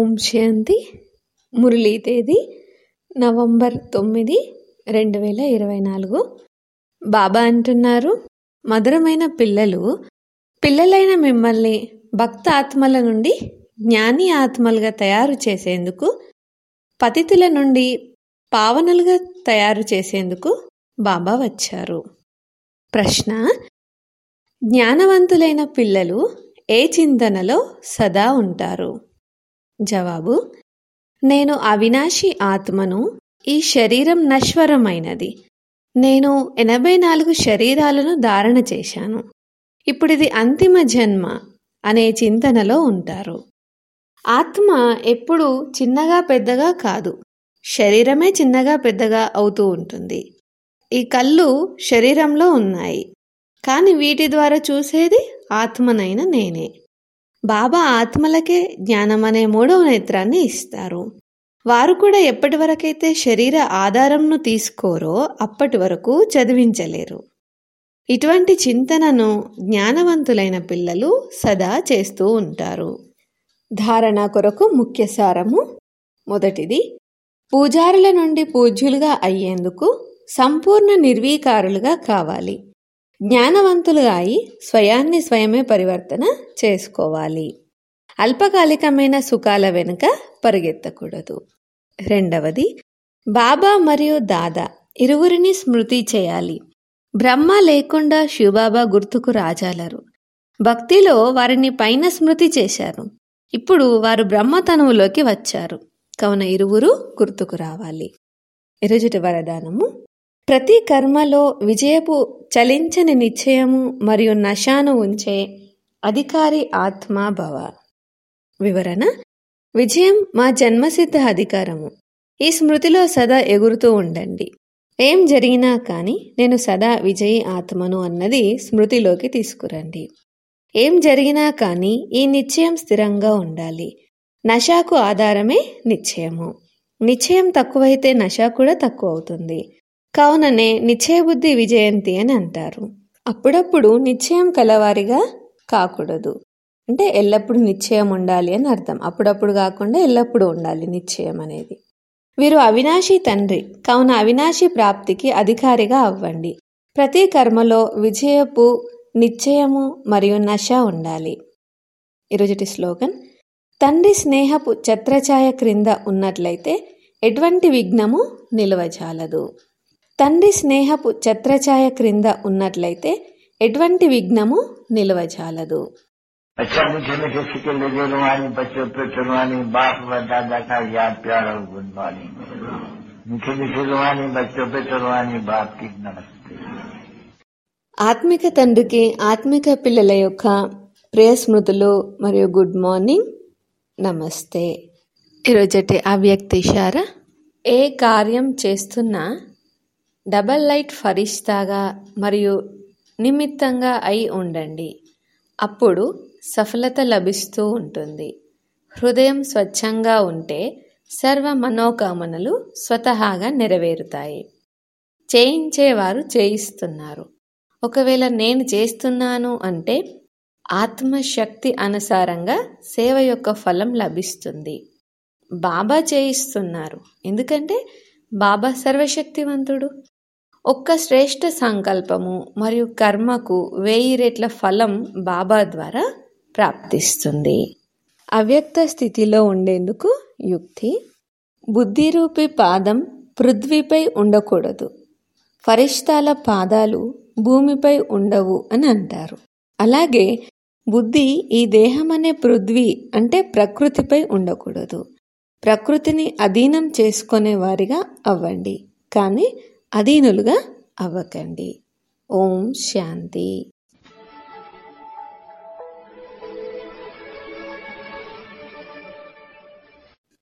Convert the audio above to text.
ఓం శాంతి మురళీ తేదీ నవంబర్ తొమ్మిది రెండు వేల ఇరవై నాలుగు బాబా అంటున్నారు మధురమైన పిల్లలు పిల్లలైన మిమ్మల్ని భక్త ఆత్మల నుండి జ్ఞాని ఆత్మలుగా తయారు చేసేందుకు పతితుల నుండి పావనలుగా తయారు చేసేందుకు బాబా వచ్చారు ప్రశ్న జ్ఞానవంతులైన పిల్లలు ఏ చింతనలో సదా ఉంటారు జవాబు నేను అవినాశి ఆత్మను ఈ శరీరం నశ్వరమైనది నేను ఎనభై నాలుగు శరీరాలను ధారణ చేశాను ఇప్పుడు ఇది అంతిమ జన్మ అనే చింతనలో ఉంటారు ఆత్మ ఎప్పుడు చిన్నగా పెద్దగా కాదు శరీరమే చిన్నగా పెద్దగా అవుతూ ఉంటుంది ఈ కళ్ళు శరీరంలో ఉన్నాయి కానీ వీటి ద్వారా చూసేది ఆత్మనైన నేనే బాబా ఆత్మలకే జ్ఞానం అనే మూడవ నేత్రాన్ని ఇస్తారు వారు కూడా ఎప్పటి వరకైతే శరీర ఆధారంను తీసుకోరో అప్పటి వరకు చదివించలేరు ఇటువంటి చింతనను జ్ఞానవంతులైన పిల్లలు సదా చేస్తూ ఉంటారు ధారణ కొరకు ముఖ్య సారము మొదటిది పూజారుల నుండి పూజ్యులుగా అయ్యేందుకు సంపూర్ణ నిర్వీకారులుగా కావాలి జ్ఞానవంతులుగా అయి స్వయాన్ని స్వయమే పరివర్తన చేసుకోవాలి అల్పకాలికమైన సుఖాల వెనుక పరిగెత్తకూడదు రెండవది బాబా మరియు దాదా ఇరువురిని స్మృతి చేయాలి బ్రహ్మ లేకుండా శివబాబా గుర్తుకు రాజాలరు భక్తిలో వారిని పైన స్మృతి చేశారు ఇప్పుడు వారు బ్రహ్మతనువులోకి వచ్చారు కావున ఇరువురు గుర్తుకు రావాలి ఇరుజుటి వరదానము ప్రతి కర్మలో విజయపు చలించని నిశ్చయము మరియు నశాను ఉంచే అధికారి ఆత్మా భవ వివరణ విజయం మా జన్మసిద్ధ అధికారము ఈ స్మృతిలో సదా ఎగురుతూ ఉండండి ఏం జరిగినా కానీ నేను సదా విజయి ఆత్మను అన్నది స్మృతిలోకి తీసుకురండి ఏం జరిగినా కానీ ఈ నిశ్చయం స్థిరంగా ఉండాలి నశాకు ఆధారమే నిశ్చయము నిశ్చయం తక్కువైతే నశ కూడా తక్కువ అవుతుంది కావుననే నిశ్చయబుద్ధి విజయంతి అని అంటారు అప్పుడప్పుడు నిశ్చయం కలవారిగా కాకూడదు అంటే ఎల్లప్పుడూ నిశ్చయం ఉండాలి అని అర్థం అప్పుడప్పుడు కాకుండా ఎల్లప్పుడూ ఉండాలి నిశ్చయం అనేది వీరు అవినాశి తండ్రి కావున అవినాశి ప్రాప్తికి అధికారిగా అవ్వండి ప్రతి కర్మలో విజయపు నిశ్చయము మరియు నశ ఉండాలి ఈరోజుటి స్లోగన్ తండ్రి స్నేహపు ఛత్రఛాయ క్రింద ఉన్నట్లయితే ఎటువంటి విఘ్నము నిలవజాలదు తండ్రి స్నేహపు ఛత్రఛాయ క్రింద ఉన్నట్లయితే ఎటువంటి విఘ్నము నిలవజాలదు अच्छा मीठे मीठे सिक्के लगे रुहानी बच्चों पे चुनवानी बाप व दादा का याद प्यार और गुणवानी मीठे मीठे रुहानी बच्चों पे चुनवानी बाप की नमस्ते ఆత్మిక తండ్రికి ఆత్మిక పిల్లల యొక్క ప్రియ స్మృతులు మరియు గుడ్ మార్నింగ్ నమస్తే ఈరోజటి అవ్యక్త ఇషారా ఏ కార్యం చేస్తున్నా డబల్ లైట్ ఫరిష్తాగా మరియు నిమిత్తంగా అయి ఉండండి అప్పుడు సఫలత లభిస్తూ ఉంటుంది హృదయం స్వచ్ఛంగా ఉంటే సర్వ మనోకామనలు స్వతహాగా నెరవేరుతాయి చేయించేవారు చేయిస్తున్నారు ఒకవేళ నేను చేస్తున్నాను అంటే ఆత్మశక్తి అనుసారంగా సేవ యొక్క ఫలం లభిస్తుంది బాబా చేయిస్తున్నారు ఎందుకంటే బాబా సర్వశక్తివంతుడు ఒక్క శ్రేష్ఠ సంకల్పము మరియు కర్మకు వెయ్యి రెట్ల ఫలం బాబా ద్వారా ప్రాప్తిస్తుంది అవ్యక్త స్థితిలో ఉండేందుకు యుక్తి బుద్ధిరూపి పాదం పృథ్వీపై ఉండకూడదు ఫరిష్టాల పాదాలు భూమిపై ఉండవు అని అంటారు అలాగే బుద్ధి ఈ దేహం అనే పృథ్వీ అంటే ప్రకృతిపై ఉండకూడదు ప్రకృతిని అధీనం చేసుకునే వారిగా అవ్వండి కానీ అధీనులుగా అవ్వకండి ఓం శాంతి